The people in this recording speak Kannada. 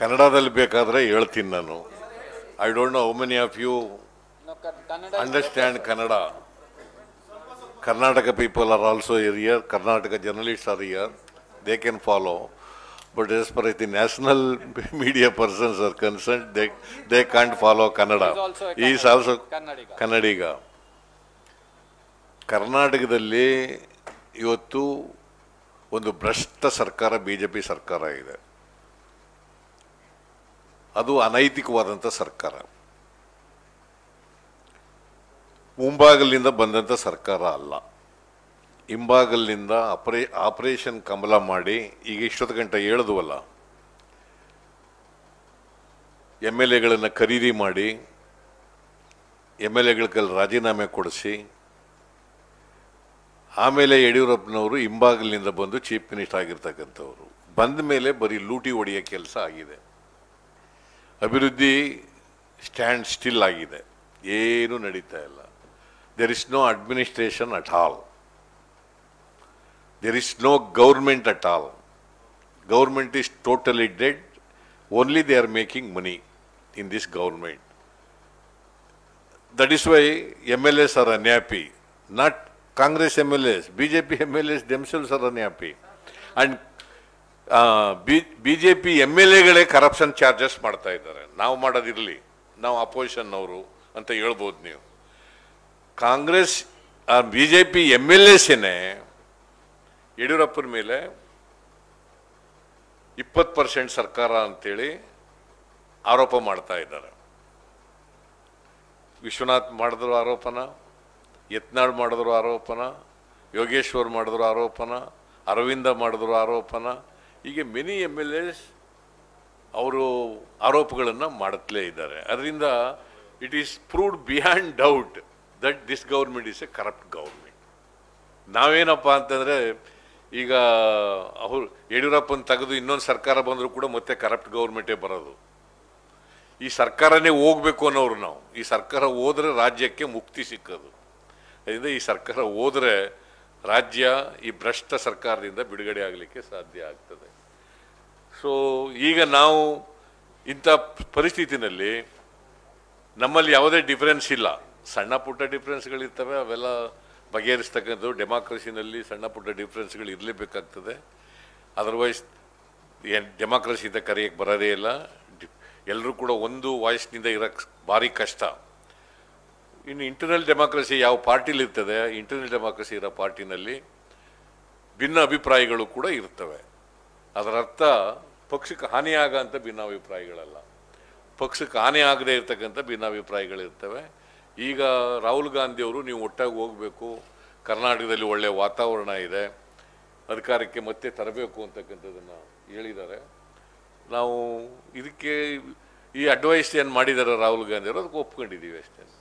ಕನ್ನಡದಲ್ಲಿ ಬೇಕಾದರೆ ಹೇಳ್ತೀನಿ ನಾನು I don't know how many of you No, Ka- Kannada. Understand Kannada Karnataka people are also here Karnataka journalist are here they can follow but as per the national media persons are concern they they can't follow Kannada He is also a is Kannada- also Kannadiga. Kannadiga ಕರ್ನಾಟಕದಲ್ಲಿ ಇವತ್ತು ಒಂದು ಭ್ರಷ್ಟ ಸರ್ಕಾರ ಬಿ ಜೆ ಪಿ ಸರ್ಕಾರ ಇದೆ ಅದು ಅನೈತಿಕವಾದಂಥ ಸರ್ಕಾರ ಮುಂಬಾಗಲಿನಿಂದ ಬಂದಂಥ ಸರ್ಕಾರ ಅಲ್ಲ ಹಿಂಬಾಗಲಿನಿಂದ ಆಪರೇ ಆಪರೇಷನ್ ಕಮಲ ಮಾಡಿ ಈಗ ಇಷ್ಟೊತ್ತು ಗಂಟೆ ಹೇಳಿದ್ವಲ್ಲ ಎಮ್ ಎಲ್ ಎಗಳನ್ನು ಖರೀದಿ ಮಾಡಿ ಎಮ್ ಎಲ್ ಎಗಳ ಕೈಲಿ ರಾಜೀನಾಮೆ ಕೊಡಿಸಿ ಆಮೇಲೆ ಯಡಿಯೂರಪ್ಪನವರು ಹಿಂಬಾಗಲಿನಿಂದ ಬಂದು ಚೀಫ್ ಮಿನಿಸ್ಟರ್ ಆಗಿರ್ತಕ್ಕಂಥವ್ರು ಬಂದ ಮೇಲೆ ಬರೀ ಲೂಟಿ ಹೊಡೆಯೋ ಕೆಲಸ ಆಗಿದೆ ಅಭಿವೃದ್ಧಿ ಸ್ಟ್ಯಾಂಡ್ ಸ್ಟಿಲ್ ಆಗಿದೆ ಏನೂ ನಡೀತಾ ಇಲ್ಲ there is no administration at all there is no government at all government is totally dead only they are making money in this government that is why M L S are unhappy not Congress M L S B J P M L S themselves are unhappy and B J P M L ಎಗಳೇ ಕರಪ್ಷನ್ ಚಾರ್ಜಸ್ ಮಾಡ್ತಾ ಇದ್ದಾರೆ ನಾವು ಮಾಡೋದಿರಲಿ ನಾವು ಅಪೋಸಿಷನ್ ಅವರು ಅಂತ ಹೇಳ್ಬೋದು ನೀವು Congress B J P M L ಎಸ್ನೇ ಯಡಿಯೂರಪ್ಪನ ಮೇಲೆ ಇಪ್ಪತ್ತು ಪರ್ಸೆಂಟ್ ಸರ್ಕಾರ ಅಂತೇಳಿ ಆರೋಪ ಮಾಡ್ತಾ ಇದ್ದಾರೆ ವಿಶ್ವನಾಥ್ ಮಾಡಿದ್ರು ಆರೋಪನ ಯತ್ನಾಳ್ ಮಾಡಿದ್ರು ಆರೋಪನ ಯೋಗೇಶ್ವರ್ ಮಾಡಿದ್ರು ಆರೋಪನ ಅರವಿಂದ ಮಾಡಿದ್ರು ಆರೋಪನ ಹೀಗೆ ಮೆನಿ ಎಮ್ ಎಲ್ ಎಸ್ ಅವರು ಆರೋಪಗಳನ್ನು ಮಾಡುತ್ತಲೇ ಇದ್ದಾರೆ ಅದರಿಂದ it is proved beyond doubt that this government is a corrupt government ನಾವೇನಪ್ಪ ಅಂತಂದರೆ ಈಗ ಅವರು ಯಡಿಯೂರಪ್ಪನ ತೆಗೆದು ಇನ್ನೊಂದು ಸರ್ಕಾರ ಬಂದರೂ ಕೂಡ ಮತ್ತೆ ಕರಪ್ಟ್ ಗೌರ್ಮೆಂಟೇ ಬರೋದು ಈ ಸರ್ಕಾರನೇ ಹೋಗ್ಬೇಕು ಅನ್ನೋರು ನಾವು ಈ ಸರ್ಕಾರ ಹೋದ್ರೆ ರಾಜ್ಯಕ್ಕೆ ಮುಕ್ತಿ ಸಿಕ್ಕೋದು ಅದರಿಂದ ಈ ಸರ್ಕಾರ ಹೋದ್ರೆ ರಾಜ್ಯ ಈ ಭ್ರಷ್ಟ ಸರ್ಕಾರದಿಂದ ಬಿಡುಗಡೆ ಆಗಲಿಕ್ಕೆ ಸಾಧ್ಯ ಆಗ್ತದೆ ಸೊ ಈಗ ನಾವು ಇಂಥ ಪರಿಸ್ಥಿತಿನಲ್ಲಿ ನಮ್ಮಲ್ಲಿ ಯಾವುದೇ ಡಿಫರೆನ್ಸ್ ಇಲ್ಲ ಸಣ್ಣ ಪುಟ್ಟ ಡಿಫ್ರೆನ್ಸ್ಗಳಿರ್ತವೆ ಅವೆಲ್ಲ ಬಗೆಹರಿಸ್ತಕ್ಕಂಥದ್ದು ಡೆಮಾಕ್ರಸಿನಲ್ಲಿ ಸಣ್ಣ ಪುಟ್ಟ ಡಿಫ್ರೆನ್ಸ್ಗಳು ಇರಲೇಬೇಕಾಗ್ತದೆ ಅದರ್ವೈಸ್ ಏನು ಡೆಮಾಕ್ರಸಿಯಿಂದ ಕರೆಯಕ್ಕೆ ಬರೋದೇ ಇಲ್ಲ ಎಲ್ಲರೂ ಕೂಡ ಒಂದು ವಾಯ್ಸ್ನಿಂದ ಇರೋಕ್ಕೆ ಭಾರಿ ಕಷ್ಟ ಇನ್ನು ಇಂಟರ್ನಲ್ ಡೆಮಾಕ್ರಸಿ ಯಾವ ಪಾರ್ಟಿಲಿ ಇರ್ತದೆ ಇಂಟರ್ನಲ್ ಡೆಮಾಕ್ರಸಿ ಇರೋ ಪಾರ್ಟಿನಲ್ಲಿ ಭಿನ್ನ ಅಭಿಪ್ರಾಯಗಳು ಕೂಡ ಇರ್ತವೆ ಅದರ ಅರ್ಥ ಪಕ್ಷಕ್ಕೆ ಹಾನಿಯಾಗ ಅಂತ ಭಿನ್ನಾಭಿಪ್ರಾಯಗಳಲ್ಲ ಪಕ್ಷಕ್ಕೆ ಹಾನಿ ಆಗದೆ ಇರ್ತಕ್ಕಂಥ ಭಿನ್ನಾಭಿಪ್ರಾಯಗಳಿರ್ತವೆ ಈಗ ರಾಹುಲ್ ಗಾಂಧಿಯವರು ನೀವು ಒಟ್ಟಾಗಿ ಹೋಗಬೇಕು ಕರ್ನಾಟಕದಲ್ಲಿ ಒಳ್ಳೆಯ ವಾತಾವರಣ ಇದೆ ಅಧಿಕಾರಕ್ಕೆ ಮತ್ತೆ ತರಬೇಕು ಅಂತಕ್ಕಂಥದ್ದನ್ನು ಹೇಳಿದ್ದಾರೆ ನಾವು ಇದಕ್ಕೆ ಈ ಅಡ್ವೈಸ್ ಏನು ಮಾಡಿದ್ದಾರೆ ರಾಹುಲ್ ಗಾಂಧಿಯವರು ಅದಕ್ಕೆ ಒಪ್ಕೊಂಡಿದ್ದೀವಿ ಅಷ್ಟೇ